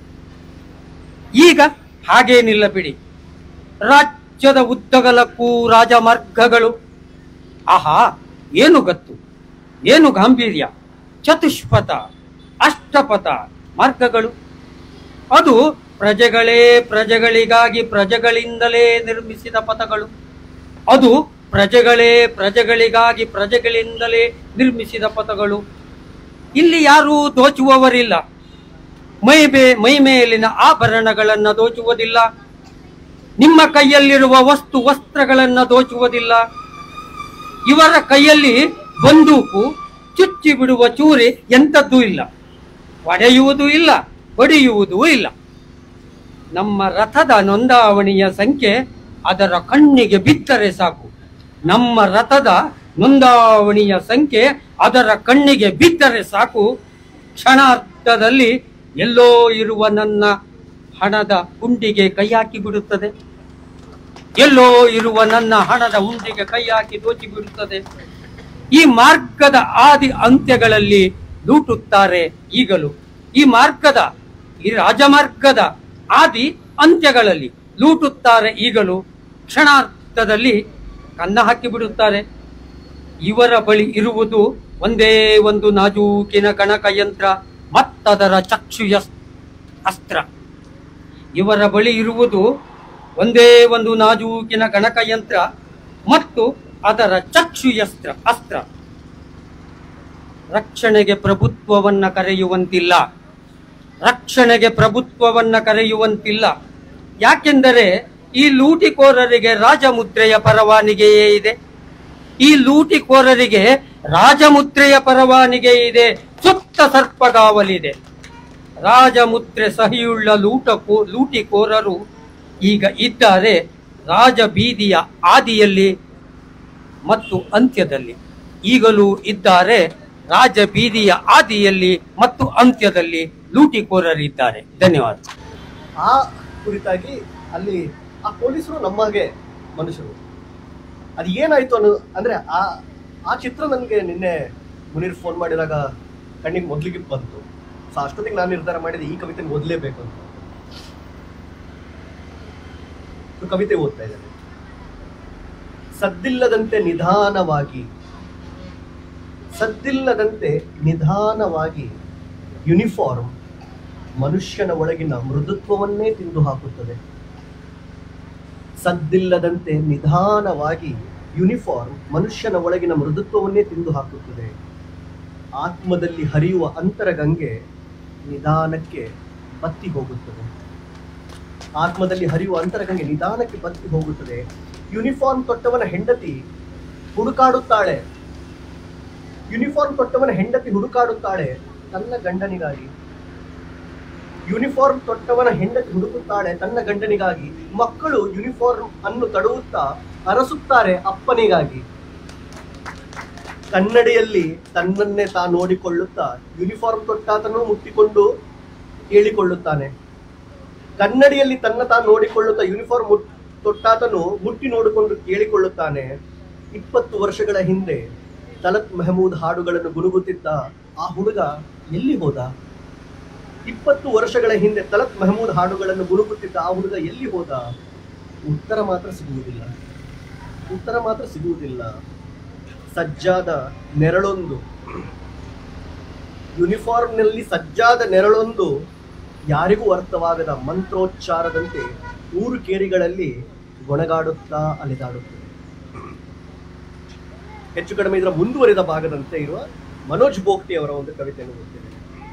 ಈಗ ಹಾಗೇನಿಲ್ಲ ಬಿಡಿ ರಾಜ್ಯದ ಉದ್ದಗಲಕ್ಕೂ ರಾಜಮಾರ್ಗಗಳು ಆಹಾ ಏನು ಗತ್ತು ಏನು ಗಾಂಭೀರ್ಯ ಚತುಷ್ಪಥ ಅಷ್ಟಪಥ ಮಾರ್ಗಗಳು ಅದು ಪ್ರಜೆಗಳೇ ಪ್ರಜೆಗಳಿಗಾಗಿ ಪ್ರಜೆಗಳಿಂದಲೇ ನಿರ್ಮಿಸಿದ ಪಥಗಳು ಅದು ಪ್ರಜೆಗಳೇ ಪ್ರಜೆಗಳಿಗಾಗಿ ಪ್ರಜೆಗಳಿಂದಲೇ ನಿರ್ಮಿಸಿದ ಪಥಗಳು ಇಲ್ಲಿ ಯಾರೂ ದೋಚುವವರಿಲ್ಲ ಮೈ ಬೇ ಮೈ ಮೇಲಿನ ಆಭರಣಗಳನ್ನು ದೋಚುವುದಿಲ್ಲ ನಿಮ್ಮ ಕೈಯಲ್ಲಿರುವ ವಸ್ತು ವಸ್ತ್ರಗಳನ್ನು ದೋಚುವುದಿಲ್ಲ ಇವರ ಕೈಯಲ್ಲಿ ಬಂದೂಕು ಚುಚ್ಚಿ ಬಿಡುವ ಚೂರಿ ಎಂಥದ್ದೂ ಇಲ್ಲ ಒಡೆಯುವುದೂ ಇಲ್ಲ ಹೊಡೆಯುವುದೂ ಇಲ್ಲ ನಮ್ಮ ರಥದ ನೋಂದಾವಣಿಯ ಸಂಖ್ಯೆ ಅದರ ಕಣ್ಣಿಗೆ ಬಿದ್ದರೆ ಸಾಕು ನಮ್ಮ ರಥದ ನೋಂದಾವಣಿಯ ಸಂಖ್ಯೆ ಅದರ ಕಣ್ಣಿಗೆ ಬಿದ್ದರೆ ಸಾಕು ಕ್ಷಣಾರ್ಧದಲ್ಲಿ ಎಲ್ಲೋ ಇರುವ ನನ್ನ ಹಣದ ಉಂಡಿಗೆ ಕೈ ಹಾಕಿ ಬಿಡುತ್ತದೆ ಎಲ್ಲೋ ಇರುವ ನನ್ನ ಹಣದ ಉಂಡಿಗೆ ಕೈ ಹಾಕಿ ದೋಚಿ ಬಿಡುತ್ತದೆ ಈ ಮಾರ್ಗದ ಆದಿ ಅಂತ್ಯಗಳಲ್ಲಿ ಲೂಟುತ್ತಾರೆ ಈಗಲೂ ಈ ಮಾರ್ಗದ ಈ ರಾಜಮಾರ್ಗದ ಆದಿ ಅಂತ್ಯಗಳಲ್ಲಿ ಲೂಟುತ್ತಾರೆ ಈಗಲೂ ಕ್ಷಣಾರ್ಧದಲ್ಲಿ ಕನ್ನ ಹಾಕಿ ಬಿಡುತ್ತಾರೆ ಇವರ ಬಳಿ ಇರುವುದು ಒಂದೇ ಒಂದು ನಾಜೂಕಿನ ಗಣಕ ಯಂತ್ರ ಮತ್ತದರ ಚಕ್ಷುಯ ಅಸ್ತ್ರ ಇವರ ಬಳಿ ಇರುವುದು ಒಂದೇ ಒಂದು ನಾಜೂಕಿನ ಗಣಕ ಯಂತ್ರ ಮತ್ತು ಅದರ ಚಕ್ಷುಯಸ್ತ್ರ ಅಸ್ತ್ರ ರಕ್ಷಣೆಗೆ ಪ್ರಭುತ್ವವನ್ನ ಕರೆಯುವಂತಿಲ್ಲ ರಕ್ಷಣೆಗೆ ಪ್ರಭುತ್ವವನ್ನ ಕರೆಯುವಂತಿಲ್ಲ ಯಾಕೆಂದರೆ ಈ ಲೂಟಿಕೋರರಿಗೆ ರಾಜಮುದ್ರೆಯ ಪರವಾನಿಗೆಯೇ ಇದೆ ಈ ಲೂಟಿಕೋರರಿಗೆ ರಾಜಮುದ್ರೆಯ ಪರವಾನಿಗೆ ಇದೆ ಸುತ್ತ ಸರ್ಪಗಾವಲಿದೆ ರಾಜಮುದ್ರೆ ಸಹಿಯುಳ್ಳ ಲೂಟಕೋ ಲೂಟಿಕೋರರು ಈಗ ಇದ್ದಾರೆ ರಾಜ ಬೀದಿಯ ಆದಿಯಲ್ಲಿ ಮತ್ತು ಅಂತ್ಯದಲ್ಲಿ ಈಗಲೂ ಇದ್ದಾರೆ ರಾಜ ಬೀದಿಯ ಆದಿಯಲ್ಲಿ ಮತ್ತು ಅಂತ್ಯದಲ್ಲಿ ಲೂಟಿಕೋರರಿದ್ದಾರೆ ಧನ್ಯವಾದ ಆ ಕುರಿತಾಗಿ ಅಲ್ಲಿ ಆ ಪೊಲೀಸರು ನಮಗೆ ಮನುಷ್ಯರು ಅದು ಏನಾಯ್ತು ಅನ್ನೋ ಅಂದ್ರೆ ಆ ಆ ಚಿತ್ರ ನನಗೆ ನಿನ್ನೆ ಮುನೀರ್ ಫೋನ್ ಮಾಡಿದಾಗ ಕಣ್ಣಿಗೆ ಮೊದಲಿಗೆ ಬಂತು ಸೊ ಅಷ್ಟೊತ್ತಿಗೆ ನಾನು ನಿರ್ಧಾರ ಮಾಡಿದೆ ಈ ಕವಿತೆ ಓದಲೇಬೇಕು ಅಂತ ಸೊ ಕವಿತೆ ಓದ್ತಾ ಇದ್ದೇನೆ ಸದ್ದಿಲ್ಲದಂತೆ ನಿಧಾನವಾಗಿ ಸದ್ದಿಲ್ಲದಂತೆ ನಿಧಾನವಾಗಿ ಯೂನಿಫಾರ್ಮ್ ಮನುಷ್ಯನ ಒಳಗಿನ ಮೃದುತ್ವವನ್ನೇ ತಿಂದು ಹಾಕುತ್ತದೆ ಸದ್ದಿಲ್ಲದಂತೆ ನಿಧಾನವಾಗಿ ಯೂನಿಫಾರ್ಮ್ ಮನುಷ್ಯನ ಒಳಗಿನ ಮೃದುತ್ವವನ್ನೇ ತಿಂದು ಹಾಕುತ್ತದೆ ಆತ್ಮದಲ್ಲಿ ಹರಿಯುವ ಅಂತರಗಂಗೆ ನಿಧಾನಕ್ಕೆ ಬತ್ತಿ ಹೋಗುತ್ತದೆ ಆತ್ಮದಲ್ಲಿ ಹರಿಯುವ ಅಂತರಗಂಗೆ ನಿಧಾನಕ್ಕೆ ಬತ್ತಿ ಹೋಗುತ್ತದೆ ಯೂನಿಫಾರ್ಮ್ ತೊಟ್ಟವನ ಹೆಂಡತಿ ಹುಡುಕಾಡುತ್ತಾಳೆ ಯೂನಿಫಾರ್ಮ್ ತೊಟ್ಟವನ ಹೆಂಡತಿ ಹುಡುಕಾಡುತ್ತಾಳೆ ತನ್ನ ಗಂಡನಿಗಾಗಿ ಯೂನಿಫಾರ್ಮ್ ತೊಟ್ಟವನ ಹೆಂಡತಿ ಹುಡುಕುತ್ತಾಳೆ ತನ್ನ ಗಂಡನಿಗಾಗಿ ಮಕ್ಕಳು ಯೂನಿಫಾರ್ಮ್ ಅನ್ನು ತಡುವುತ್ತಾ ಅರಸುತ್ತಾರೆ ಅಪ್ಪನಿಗಾಗಿ ಕನ್ನಡಿಯಲ್ಲಿ ತನ್ನನ್ನೇ ತಾ ನೋಡಿಕೊಳ್ಳುತ್ತಾ ಯೂನಿಫಾರ್ಮ್ ತೊಟ್ಟಾತನೂ ಮುಟ್ಟಿಕೊಂಡು ಹೇಳಿಕೊಳ್ಳುತ್ತಾನೆ ಕನ್ನಡಿಯಲ್ಲಿ ತನ್ನ ತಾ ನೋಡಿಕೊಳ್ಳುತ್ತಾ ಯೂನಿಫಾರ್ಮ್ ಮುಟ್- ತೊಟ್ಟಾತನು ಮುಟ್ಟಿ ನೋಡಿಕೊಂಡು ಕೇಳಿಕೊಳ್ಳುತ್ತಾನೆ ಇಪ್ಪತ್ತು ವರ್ಷಗಳ ಹಿಂದೆ ತಲತ್ ಮೆಹಮೂದ್ ಹಾಡುಗಳನ್ನು ಗುನುಗುತ್ತಿದ್ದ ಆ ಹುಡುಗ ಎಲ್ಲಿ ಹೋದ ಇಪ್ಪತ್ತು ವರ್ಷಗಳ ಹಿಂದೆ ತಲತ್ ಮೆಹಮೂದ್ ಹಾಡುಗಳನ್ನು ಗುನುಗುತ್ತಿದ್ದ ಆ ಹುಡುಗ ಎಲ್ಲಿ ಹೋದ ಉತ್ತರ ಮಾತ್ರ ಸಿಗುವುದಿಲ್ಲ ಉತ್ತರ ಮಾತ್ರ ಸಿಗುವುದಿಲ್ಲ ಸಜ್ಜಾದ ನೆರಳೊಂದು ಯೂನಿಫಾರ್ಮ್ನಲ್ಲಿ ಸಜ್ಜಾದ ನೆರಳೊಂದು ಯಾರಿಗೂ ಅರ್ಥವಾಗದ ಮಂತ್ರೋಚ್ಚಾರದಂತೆ ಊರು ಕೇರಿಗಳಲ್ಲಿ ಗೊಣಗಾಡುತ್ತಾ ಅಲೆದಾಡುತ್ತದೆ ಹೆಚ್ಚು ಕಡಿಮೆ ಇದರ ಮುಂದುವರಿದ ಭಾಗದಂತೆ ಇರುವ ಮನೋಜ್ ಬೋಗ್ಟಿ ಅವರ ಒಂದು ಕವಿತೆಯನ್ನು ಓದ್ತೇನೆ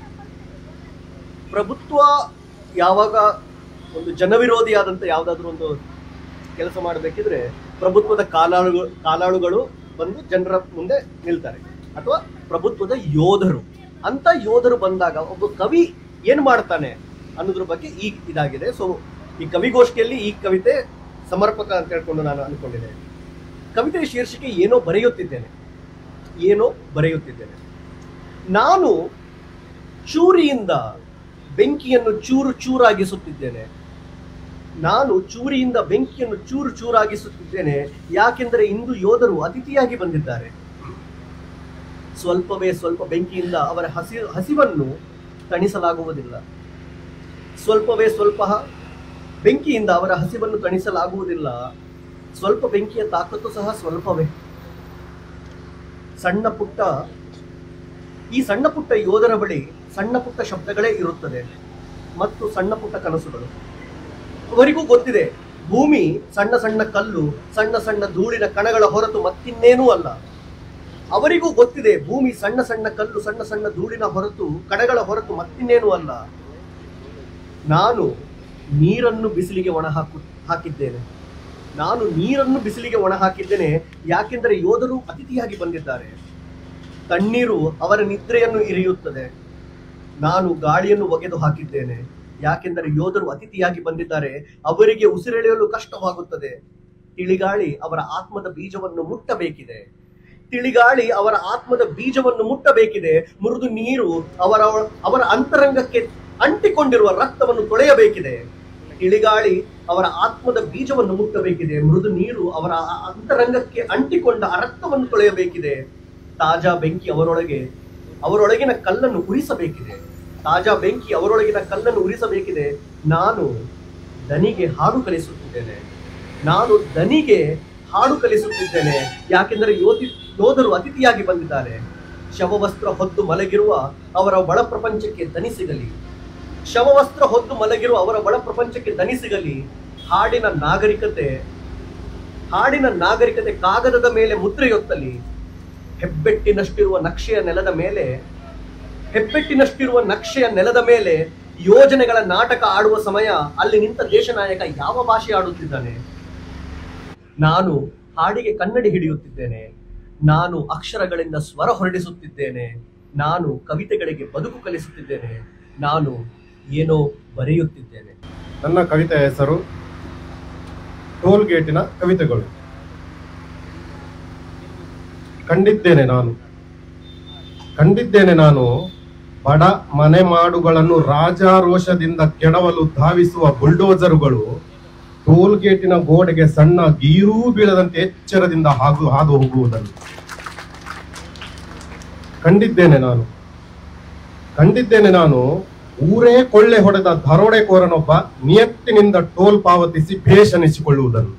ಪ್ರಭುತ್ವ ಯಾವಾಗ ಒಂದು ಜನವಿರೋಧಿಯಾದಂತ ಯಾವುದಾದ್ರೂ ಒಂದು ಕೆಲಸ ಮಾಡಬೇಕಿದ್ರೆ ಪ್ರಭುತ್ವದ ಕಾಲಾಳು ಕಾಲಾಳುಗಳು ಬಂದು ಜನರ ಮುಂದೆ ನಿಲ್ತಾರೆ ಅಥವಾ ಪ್ರಭುತ್ವದ ಯೋಧರು ಅಂತ ಯೋಧರು ಬಂದಾಗ ಒಬ್ಬ ಕವಿ ಏನ್ ಮಾಡ್ತಾನೆ ಅನ್ನೋದ್ರ ಬಗ್ಗೆ ಈ ಇದಾಗಿದೆ ಸೊ ಈ ಕವಿಗೋಷ್ಠಿಯಲ್ಲಿ ಈ ಕವಿತೆ ಸಮರ್ಪಕ ಅಂತ ಹೇಳ್ಕೊಂಡು ನಾನು ಅನ್ಕೊಂಡಿದ್ದೇನೆ ಕವಿತೆಯ ಶೀರ್ಷಿಕೆ ಏನೋ ಬರೆಯುತ್ತಿದ್ದೇನೆ ಏನೋ ಬರೆಯುತ್ತಿದ್ದೇನೆ ನಾನು ಚೂರಿಯಿಂದ ಬೆಂಕಿಯನ್ನು ಚೂರು ಚೂರಾಗಿಸುತ್ತಿದ್ದೇನೆ ನಾನು ಚೂರಿಯಿಂದ ಬೆಂಕಿಯನ್ನು ಚೂರು ಚೂರಾಗಿಸುತ್ತಿದ್ದೇನೆ ಯಾಕೆಂದರೆ ಇಂದು ಯೋಧರು ಅತಿಥಿಯಾಗಿ ಬಂದಿದ್ದಾರೆ ಸ್ವಲ್ಪವೇ ಸ್ವಲ್ಪ ಬೆಂಕಿಯಿಂದ ಅವರ ಹಸಿ ಹಸಿವನ್ನು ತಣಿಸಲಾಗುವುದಿಲ್ಲ ಸ್ವಲ್ಪವೇ ಸ್ವಲ್ಪ ಬೆಂಕಿಯಿಂದ ಅವರ ಹಸಿವನ್ನು ತಣಿಸಲಾಗುವುದಿಲ್ಲ ಸ್ವಲ್ಪ ಬೆಂಕಿಯ ತಾಕತ್ತು ಸಹ ಸ್ವಲ್ಪವೇ ಸಣ್ಣ ಪುಟ್ಟ ಈ ಸಣ್ಣ ಪುಟ್ಟ ಯೋಧರ ಬಳಿ ಸಣ್ಣ ಪುಟ್ಟ ಶಬ್ದಗಳೇ ಇರುತ್ತದೆ ಮತ್ತು ಸಣ್ಣ ಪುಟ್ಟ ಕನಸುಗಳು ಅವರಿಗೂ ಗೊತ್ತಿದೆ ಭೂಮಿ ಸಣ್ಣ ಸಣ್ಣ ಕಲ್ಲು ಸಣ್ಣ ಸಣ್ಣ ಧೂಳಿನ ಕಣಗಳ ಹೊರತು ಮತ್ತಿನ್ನೇನೂ ಅಲ್ಲ ಅವರಿಗೂ ಗೊತ್ತಿದೆ ಭೂಮಿ ಸಣ್ಣ ಸಣ್ಣ ಕಲ್ಲು ಸಣ್ಣ ಸಣ್ಣ ಧೂಳಿನ ಹೊರತು ಕಣಗಳ ಹೊರತು ಮತ್ತಿನ್ನೇನೂ ಅಲ್ಲ ನಾನು ನೀರನ್ನು ಬಿಸಿಲಿಗೆ ಒಣ ಹಾಕು ಹಾಕಿದ್ದೇನೆ ನಾನು ನೀರನ್ನು ಬಿಸಿಲಿಗೆ ಒಣ ಹಾಕಿದ್ದೇನೆ ಯಾಕೆಂದರೆ ಯೋಧರು ಅತಿಥಿಯಾಗಿ ಬಂದಿದ್ದಾರೆ ತಣ್ಣೀರು ಅವರ ನಿದ್ರೆಯನ್ನು ಇರಿಯುತ್ತದೆ ನಾನು ಗಾಳಿಯನ್ನು ಒಗೆದು ಹಾಕಿದ್ದೇನೆ ಯಾಕೆಂದರೆ ಯೋಧರು ಅತಿಥಿಯಾಗಿ ಬಂದಿದ್ದಾರೆ ಅವರಿಗೆ ಉಸಿರೆಳೆಯಲು ಕಷ್ಟವಾಗುತ್ತದೆ ತಿಳಿಗಾಳಿ ಅವರ ಆತ್ಮದ ಬೀಜವನ್ನು ಮುಟ್ಟಬೇಕಿದೆ ತಿಳಿಗಾಳಿ ಅವರ ಆತ್ಮದ ಬೀಜವನ್ನು ಮುಟ್ಟಬೇಕಿದೆ ಮೃದು ನೀರು ಅವರ ಅವರ ಅಂತರಂಗಕ್ಕೆ ಅಂಟಿಕೊಂಡಿರುವ ರಕ್ತವನ್ನು ತೊಳೆಯಬೇಕಿದೆ ತಿಳಿಗಾಳಿ ಅವರ ಆತ್ಮದ ಬೀಜವನ್ನು ಮುಟ್ಟಬೇಕಿದೆ ಮೃದು ನೀರು ಅವರ ಆ- ಅಂತರಂಗಕ್ಕೆ ಅಂಟಿಕೊಂಡ ಆ ರಕ್ತವನ್ನು ತೊಳೆಯಬೇಕಿದೆ ತಾಜಾ ಬೆಂಕಿ ಅವರೊಳಗೆ ಅವರೊಳಗಿನ ಕಲ್ಲನ್ನು ಉರಿಸಬೇಕಿದೆ ತಾಜಾ ಬೆಂಕಿ ಅವರೊಳಗಿನ ಕಲ್ಲನ್ನು ಉರಿಸಬೇಕಿದೆ ನಾನು ದನಿಗೆ ಹಾಡು ಕಲಿಸುತ್ತಿದ್ದೇನೆ ನಾನು ದನಿಗೆ ಹಾಡು ಕಲಿಸುತ್ತಿದ್ದೇನೆ ಯಾಕೆಂದರೆ ಯೋಧಿ ಯೋಧರು ಅತಿಥಿಯಾಗಿ ಬಂದಿದ್ದಾರೆ ಶವವಸ್ತ್ರ ಹೊದ್ದು ಮಲಗಿರುವ ಅವರ ಒಳ ಪ್ರಪಂಚಕ್ಕೆ ದನಿ ಸಿಗಲಿ ಶವವಸ್ತ್ರ ಹೊದ್ದು ಮಲಗಿರುವ ಅವರ ಒಳ ಪ್ರಪಂಚಕ್ಕೆ ದನಿ ಸಿಗಲಿ ಹಾಡಿನ ನಾಗರಿಕತೆ ಹಾಡಿನ ನಾಗರಿಕತೆ ಕಾಗದದ ಮೇಲೆ ಮುದ್ರೆಯೊತ್ತಲಿ ಹೆಬ್ಬೆಟ್ಟಿನಷ್ಟಿರುವ ನಕ್ಷೆಯ ನೆಲದ ಮೇಲೆ ಹೆಬ್ಬೆಟ್ಟಿನಷ್ಟಿರುವ ನಕ್ಷೆಯ ನೆಲದ ಮೇಲೆ ಯೋಜನೆಗಳ ನಾಟಕ ಆಡುವ ಸಮಯ ಅಲ್ಲಿ ನಿಂತ ದೇಶ ನಾಯಕ ಯಾವ ಭಾಷೆ ಆಡುತ್ತಿದ್ದಾನೆ ನಾನು ಹಾಡಿಗೆ ಕನ್ನಡಿ ಹಿಡಿಯುತ್ತಿದ್ದೇನೆ ನಾನು ಅಕ್ಷರಗಳಿಂದ ಸ್ವರ ಹೊರಡಿಸುತ್ತಿದ್ದೇನೆ ನಾನು ಕವಿತೆಗಳಿಗೆ ಬದುಕು ಕಲಿಸುತ್ತಿದ್ದೇನೆ ನಾನು ಏನೋ ಬರೆಯುತ್ತಿದ್ದೇನೆ ನನ್ನ ಕವಿತೆಯ ಹೆಸರು ಟೋಲ್ ಗೇಟಿನ ಕವಿತೆಗಳು ಕಂಡಿದ್ದೇನೆ ನಾನು ಕಂಡಿದ್ದೇನೆ ನಾನು ಬಡ ಮನೆ ಮಾಡುಗಳನ್ನು ರಾಜಾರೋಷದಿಂದ ಕೆಡವಲು ಧಾವಿಸುವ ಬುಲ್ಡೋಜರುಗಳು ಟೋಲ್ ಗೇಟಿನ ಗೋಡೆಗೆ ಸಣ್ಣ ಗೀರೂ ಬೀಳದಂತೆ ಎಚ್ಚರದಿಂದ ಹಾದು ಹಾದು ಹೋಗುವುದನ್ನು ಕಂಡಿದ್ದೇನೆ ನಾನು ಕಂಡಿದ್ದೇನೆ ನಾನು ಊರೇ ಕೊಳ್ಳೆ ಹೊಡೆದ ದರೋಡೆಕೋರನೊಬ್ಬ ನಿಯತ್ತಿನಿಂದ ಟೋಲ್ ಪಾವತಿಸಿ ಭೇಷಣಿಸಿಕೊಳ್ಳುವುದನ್ನು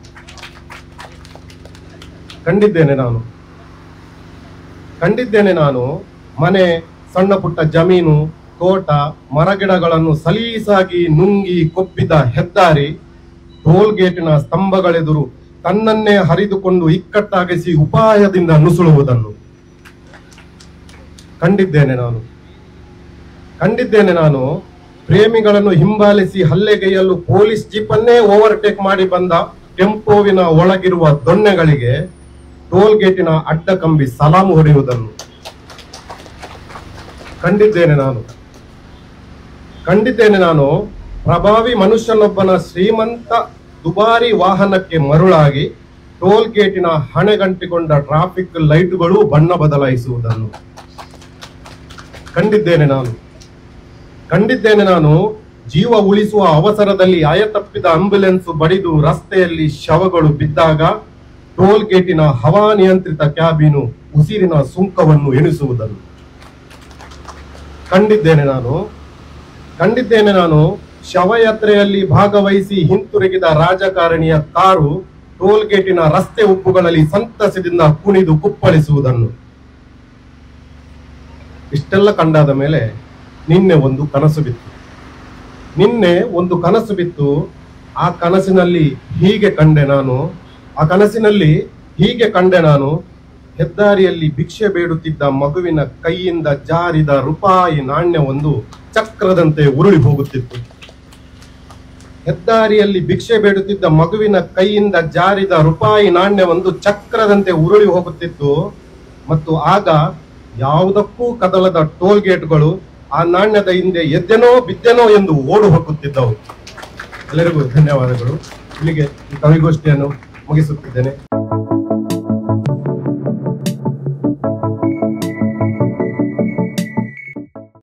ಕಂಡಿದ್ದೇನೆ ನಾನು ಕಂಡಿದ್ದೇನೆ ನಾನು ಮನೆ ಸಣ್ಣ ಪುಟ್ಟ ಜಮೀನು ತೋಟ ಮರಗಿಡಗಳನ್ನು ಸಲೀಸಾಗಿ ನುಂಗಿ ಕೊಬ್ಬಿದ ಹೆದ್ದಾರಿ ಟೋಲ್ ಗೇಟಿನ ಸ್ತಂಭಗಳೆದುರು ತನ್ನನ್ನೇ ಹರಿದುಕೊಂಡು ಇಕ್ಕಟ್ಟಾಗಿಸಿ ಉಪಾಯದಿಂದ ನುಸುಳುವುದನ್ನು ಕಂಡಿದ್ದೇನೆ ನಾನು ಕಂಡಿದ್ದೇನೆ ನಾನು ಪ್ರೇಮಿಗಳನ್ನು ಹಿಂಬಾಲಿಸಿ ಹಲ್ಲೆಗೈಯಲು ಪೊಲೀಸ್ ಜೀಪನ್ನೇ ಓವರ್ಟೇಕ್ ಮಾಡಿ ಬಂದ ಟೆಂಪೋವಿನ ಒಳಗಿರುವ ದೊಣ್ಣೆಗಳಿಗೆ ಟೋಲ್ ಗೇಟಿನ ಅಡ್ಡ ಕಂಬಿ ಸಲಾಮು ಹೊಡೆಯುವುದನ್ನು ಕಂಡಿದ್ದೇನೆ ನಾನು ಕಂಡಿದ್ದೇನೆ ನಾನು ಪ್ರಭಾವಿ ಮನುಷ್ಯನೊಬ್ಬನ ಶ್ರೀಮಂತ ದುಬಾರಿ ವಾಹನಕ್ಕೆ ಮರುಳಾಗಿ ಟೋಲ್ ಗೇಟಿನ ಹಣೆಗಂಟಿಕೊಂಡ ಟ್ರಾಫಿಕ್ ಲೈಟ್ಗಳು ಬಣ್ಣ ಬದಲಾಯಿಸುವುದನ್ನು ಕಂಡಿದ್ದೇನೆ ನಾನು ಕಂಡಿದ್ದೇನೆ ನಾನು ಜೀವ ಉಳಿಸುವ ಅವಸರದಲ್ಲಿ ಆಯತಪ್ಪಿದ ಆಂಬ್ಯುಲೆನ್ಸ್ ಬಡಿದು ರಸ್ತೆಯಲ್ಲಿ ಶವಗಳು ಬಿದ್ದಾಗ ಟೋಲ್ ಗೇಟಿನ ಹವಾನಿಯಂತ್ರಿತ ಕ್ಯಾಬಿನು ಉಸಿರಿನ ಸುಂಕವನ್ನು ಎಣಿಸುವುದನ್ನು ಕಂಡಿದ್ದೇನೆ ನಾನು ಕಂಡಿದ್ದೇನೆ ನಾನು ಶವಯಾತ್ರೆಯಲ್ಲಿ ಭಾಗವಹಿಸಿ ಹಿಂತಿರುಗಿದ ರಾಜಕಾರಣಿಯ ಕಾರು ಟೋಲ್ ಗೇಟಿನ ರಸ್ತೆ ಉಪ್ಪುಗಳಲ್ಲಿ ಸಂತಸದಿಂದ ಕುಣಿದು ಕುಪ್ಪಳಿಸುವುದನ್ನು ಇಷ್ಟೆಲ್ಲ ಕಂಡಾದ ಮೇಲೆ ನಿನ್ನೆ ಒಂದು ಕನಸು ಬಿತ್ತು ನಿನ್ನೆ ಒಂದು ಕನಸು ಬಿತ್ತು ಆ ಕನಸಿನಲ್ಲಿ ಹೀಗೆ ಕಂಡೆ ನಾನು ಆ ಕನಸಿನಲ್ಲಿ ಹೀಗೆ ಕಂಡೆ ನಾನು ಹೆದ್ದಾರಿಯಲ್ಲಿ ಭಿಕ್ಷೆ ಬೇಡುತ್ತಿದ್ದ ಮಗುವಿನ ಕೈಯಿಂದ ಜಾರಿದ ರೂಪಾಯಿ ನಾಣ್ಯವೊಂದು ಚಕ್ರದಂತೆ ಉರುಳಿ ಹೋಗುತ್ತಿತ್ತು ಹೆದ್ದಾರಿಯಲ್ಲಿ ಭಿಕ್ಷೆ ಬೇಡುತ್ತಿದ್ದ ಮಗುವಿನ ಕೈಯಿಂದ ಜಾರಿದ ರೂಪಾಯಿ ನಾಣ್ಯವೊಂದು ಚಕ್ರದಂತೆ ಉರುಳಿ ಹೋಗುತ್ತಿತ್ತು ಮತ್ತು ಆಗ ಯಾವುದಕ್ಕೂ ಕದಲದ ಟೋಲ್ ಗೇಟ್ಗಳು ಆ ನಾಣ್ಯದ ಹಿಂದೆ ಎದ್ದೆನೋ ಬಿದ್ದೆನೋ ಎಂದು ಓಡು ಹೋಗುತ್ತಿದ್ದವು ಎಲ್ಲರಿಗೂ ಧನ್ಯವಾದಗಳು ಇಲ್ಲಿಗೆ ಈ ಕವಿಗೋಷ್ಠಿಯನ್ನು ಮುಗಿಸುತ್ತಿದ್ದೇನೆ